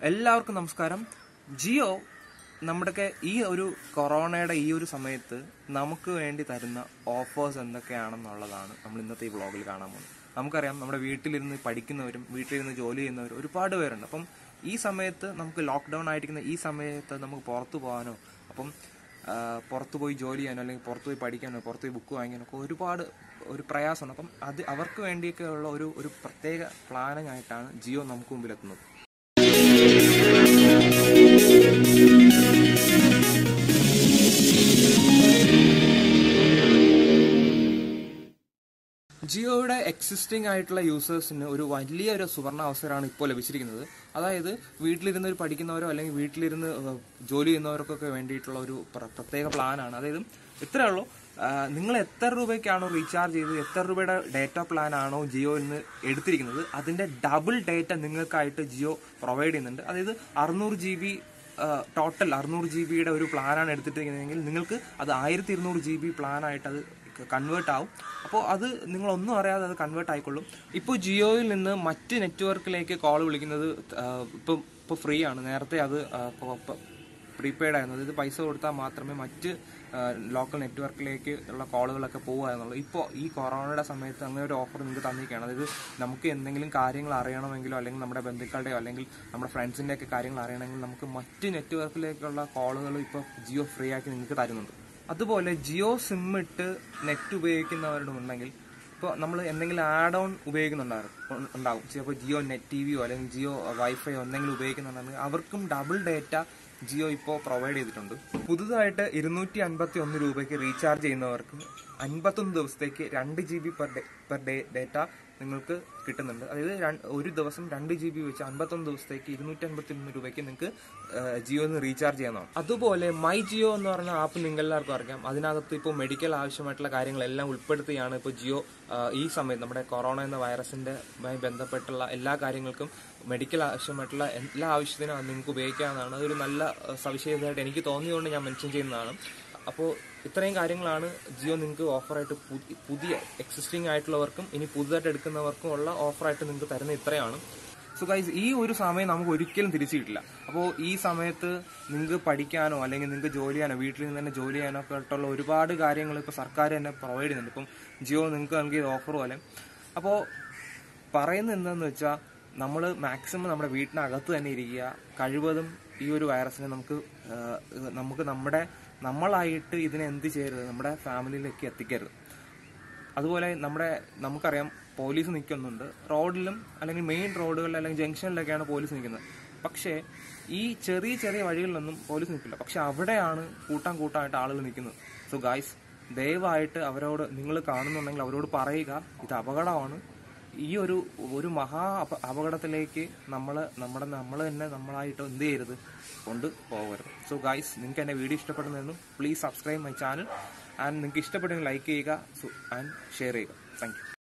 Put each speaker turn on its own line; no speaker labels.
എല്ലാവർക്കും നമസ്കാരം ജിയോ നമ്മുടെയൊക്കെ ഈ ഒരു കൊറോണയുടെ ഈ ഒരു സമയത്ത് നമുക്ക് വേണ്ടി തരുന്ന ഓഫേഴ്സ് എന്തൊക്കെയാണെന്നുള്ളതാണ് നമ്മൾ ഇന്നത്തെ ഈ വ്ളോഗിൽ കാണാൻ പോകുന്നത് നമുക്കറിയാം നമ്മുടെ വീട്ടിലിരുന്ന് പഠിക്കുന്നവരും വീട്ടിലിരുന്ന് ജോലി ചെയ്യുന്നവരും ഒരുപാട് പേരുണ്ട് അപ്പം ഈ സമയത്ത് നമുക്ക് ലോക്ക്ഡൗൺ ആയിരിക്കുന്ന ഈ സമയത്ത് നമുക്ക് പുറത്തു പോകാനോ അപ്പം ആ, പുറത്തു പോയി ജോലി ചെയ്യാനോ അല്ലെങ്കിൽ പുറത്തു പോയി പഠിക്കാനോ പുറത്തു പോയി ബുക്ക് വാങ്ങിക്കാനോ ഒക്കെ ഒരുപാട് ഒരു പ്രയാസമുണ്ട് അപ്പം അത് അവർക്ക് വേണ്ടിയൊക്കെ ഉള്ള ഒരു ഒരു പ്രത്യേക പ്ലാനിങ് ആയിട്ടാണ് ജിയോ നമുക്ക് മുമ്പിൽ എത്തുന്നത് ജിയോയുടെ എക്സിസ്റ്റിംഗ് ആയിട്ടുള്ള യൂസേഴ്സിന് ഒരു വലിയൊരു സുവർണ അവസരമാണ് ഇപ്പോൾ ലഭിച്ചിരിക്കുന്നത് അതായത് വീട്ടിലിരുന്ന് ഒരു പഠിക്കുന്നവരോ അല്ലെങ്കിൽ വീട്ടിലിരുന്ന് ഏഹ്, ജോലി ചെയ്യുന്നവർക്കൊക്കെ വേണ്ടിയിട്ടുള്ള ഒരു പ്ര- പ്രത്യേക പ്ലാനാണ് അതായത് ഇത്രയേ ഉള്ളൂ ആ, നിങ്ങൾ എത്ര രൂപയ്ക്കാണോ റീചാർജ് ചെയ്ത് എത്ര രൂപയുടെ ഡേറ്റ പ്ലാൻ ആണോ ജിയോയിൽ നിന്ന് എടുത്തിരിക്കുന്നത് അതിന്റെ ഡബിൾ ഡേറ്റ നിങ്ങൾക്കായിട്ട് ജിയോ പ്രൊവൈഡ് ചെയ്യുന്നുണ്ട് അതായത് അറുന്നൂറ് ജി ബി ടോട്ടൽ അറുന്നൂറ് ജി ബിയുടെ ഒരു പ്ലാനാണ് എടുത്തിട്ടിരിക്കുന്നതെങ്കിൽ നിങ്ങൾക്ക് അത് ആയിരത്തി ഇരുന്നൂറ് ജി ബി പ്ലാനായിട്ട് അത് കൺവേർട്ട് ആവും അപ്പോൾ അത് നിങ്ങളൊന്നും അറിയാതെ അത് കൺവേർട്ട് ആയിക്കൊള്ളും ഇപ്പോൾ ജിയോയിൽ നിന്ന് മറ്റ് നെറ്റ്വർക്കിലേക്ക് കോൾ വിളിക്കുന്നത് ഇപ്പം ഇപ്പോൾ ഫ്രീ ആണ് നേരത്തെ അത് പ്രീപെയ്ഡ് ആയിരുന്നു അതായത് പൈസ കൊടുത്താൽ മാത്രമേ മറ്റ് ലോക്കൽ നെറ്റ്വർക്കിലേക്ക് ഉള്ള കോളുകളൊക്കെ പോകുമായിരുന്നുള്ളൂ ഇപ്പോൾ ഈ കൊറോണയുടെ സമയത്ത് അങ്ങനെ ഒരു ഓഫർ നിങ്ങൾക്ക് തന്നിരിക്കുകയാണ് അതായത് നമുക്ക് എന്തെങ്കിലും കാര്യങ്ങൾ അറിയണമെങ്കിലോ അല്ലെങ്കിൽ നമ്മുടെ ബന്ധുക്കളുടെയോ അല്ലെങ്കിൽ നമ്മുടെ ഫ്രണ്ട്സിൻ്റെ ഒക്കെ കാര്യങ്ങൾ അറിയണമെങ്കിൽ നമുക്ക് മറ്റ് നെറ്റ്വർക്കിലേക്കുള്ള കോളുകൾ ഇപ്പോൾ ജിയോ ഫ്രീ ആക്കി നിങ്ങൾക്ക് തരുന്നുണ്ട് അതുപോലെ ജിയോ സിം ഇട്ട് നെറ്റ് ഉപയോഗിക്കുന്നവരുടെ ഉണ്ടെങ്കിൽ ഇപ്പോൾ നമ്മൾ എന്തെങ്കിലും ആഡ് ഓൺ ഉപയോഗിക്കുന്നുണ്ടാകും ഉണ്ടാകും ചിലപ്പോൾ ജിയോ നെറ്റ് ടി വിയോ അല്ലെങ്കിൽ ജിയോ വൈഫൈയോ എന്തെങ്കിലും ഉപയോഗിക്കുന്നുണ്ടെങ്കിൽ അവർക്കും ഡബിൾ ഡേറ്റ ജിയോ ഇപ്പോൾ പ്രൊവൈഡ് ചെയ്തിട്ടുണ്ട് പുതുതായിട്ട് ഇരുന്നൂറ്റി അൻപത്തി ഒന്ന് രൂപയ്ക്ക് റീചാർജ് ചെയ്യുന്നവർക്ക് അൻപത്തൊന്ന് ദിവസത്തേക്ക് രണ്ട് G B per day per day data നിങ്ങൾക്ക് കിട്ടുന്നുണ്ട് അതായത് രണ്ട്- ഒരു ദിവസം രണ്ട് ജി ബി വെച്ച് അൻപത്തൊന്ന് ദിവസത്തേക്ക് ഇരുന്നൂറ്റി അൻപത്തി ഒന്ന് രൂപയ്ക്ക് നിങ്ങൾക്ക് ജിയോന്ന് റീചാർജ് ചെയ്യാവുന്നതാണ് അതുപോലെ മൈ ജിയോ എന്ന് പറഞ്ഞ ആപ്പ് നിങ്ങൾക്ക് എല്ലാവർക്കും അറിയാം അതിനകത്ത് ഇപ്പോൾ മെഡിക്കൽ ആവശ്യമായിട്ടുള്ള കാര്യങ്ങളെല്ലാം ഉൾപ്പെടുത്തിയാണ് ഇപ്പോൾ ജിയോ ആ, ഈ സമയത്ത് നമ്മുടെ കൊറോണ എന്ന വൈറസിന്റെ മായി ബന്ധപ്പെട്ടുള്ള എല്ലാ കാര്യങ്ങൾക്കും മെഡിക്കൽ ആവശ്യമായിട്ടുള്ള എല്ലാ ആവശ്യത്തിനും അത് നിങ്ങൾക്ക് ഉപയോഗിക്കാവുന്നതാണ് അതൊരു നല്ല ആ, സവിശേഷതയായിട്ട് എനിക്ക് തോന്നിയതുകൊണ്ട് ഞാൻ മെൻഷൻ ചെയ്യുന്നതാണ് അപ്പോൾ ഇത്രയും കാര്യങ്ങളാണ് ജിയോ നിങ്ങൾക്ക് ഓഫറായിട്ട് പുതി- പുതിയ എക്സിസ്റ്റിംഗ് ആയിട്ടുള്ളവർക്കും ഇനി പുതുതായിട്ട് എടുക്കുന്നവർക്കും ഉള്ള ഓഫറായിട്ട് നിങ്ങൾക്ക് തരുന്ന ഇത്രയാണ് സോ ഗൈസ് ഈ ഒരു സമയം നമുക്ക് ഒരിക്കലും തിരിച്ചു കിട്ടില്ല അപ്പോൾ ഈ സമയത്ത് നിങ്ങൾക്ക് പഠിക്കാനോ അല്ലെങ്കിൽ നിങ്ങൾക്ക് ജോലി ചെയ്യാനോ വീട്ടിൽ നിന്ന് തന്നെ ജോലി ചെയ്യാനോ ഒക്കെ ആയിട്ടുള്ള ഒരുപാട് കാര്യങ്ങൾ ഇപ്പോൾ സർക്കാർ തന്നെ പ്രൊവൈഡ് ചെയ്യുന്നുണ്ട് ഇപ്പം ജിയോ നിങ്ങൾക്ക് നൽകിയ ഓഫർ പോലെ അപ്പോൾ പറയുന്നത് എന്താണെന്ന് വെച്ചാൽ നമ്മൾ മാക്സിമം നമ്മുടെ വീട്ടിനകത്ത് തന്നെ ഇരിക്കുക കഴിവതും ഈ ഒരു വൈറസിനെ നമുക്ക് ആ, നമുക്ക് നമ്മുടെ നമ്മളായിട്ട് ഇതിനെ എന്ത് ചെയ്യരുത് നമ്മുടെ ഫാമിലിയിലേക്ക് എത്തിക്കരുത് അതുപോലെ നമ്മുടെ നമുക്കറിയാം പോലീസ് നിൽക്കുന്നുണ്ട് റോഡിലും അല്ലെങ്കിൽ മെയിൻ റോഡുകളിൽ അല്ലെങ്കിൽ ജംഗ്ഷനിലൊക്കെയാണ് പോലീസ് നിൽക്കുന്നത് പക്ഷേ ഈ ചെറിയ ചെറിയ വഴികളിലൊന്നും പോലീസ് നിൽക്കില്ല പക്ഷെ അവിടെയാണ് കൂട്ടാൻ കൂട്ടായിട്ട് ആളുകൾ നിൽക്കുന്നത് സോ ഗായ്സ് ദയവായിട്ട് അവരോട് നിങ്ങൾ കാണുന്നുണ്ടെങ്കിൽ അവരോട് പറയുക ഇത് അപകടമാണ് ഈ ഒരു ഒരു മഹാ അപ- അപകടത്തിലേക്ക് നമ്മൾ നമ്മുടെ നമ്മൾ തന്നെ നമ്മളായിട്ട് എന്ത് ചെയ്യരുത് കൊണ്ട് പോകരുത് സോ ഗായ്സ് നിങ്ങൾക്ക് എൻ്റെ വീഡിയോ ഇഷ്ടപ്പെടുന്നതെന്നും please subscribe my channel and നിങ്ങൾക്ക് ഇഷ്ടപ്പെട്ടെങ്കിൽ ലൈക്ക് ചെയ്യുക ആൻഡ് ഷെയർ ചെയ്യുക താങ്ക് യു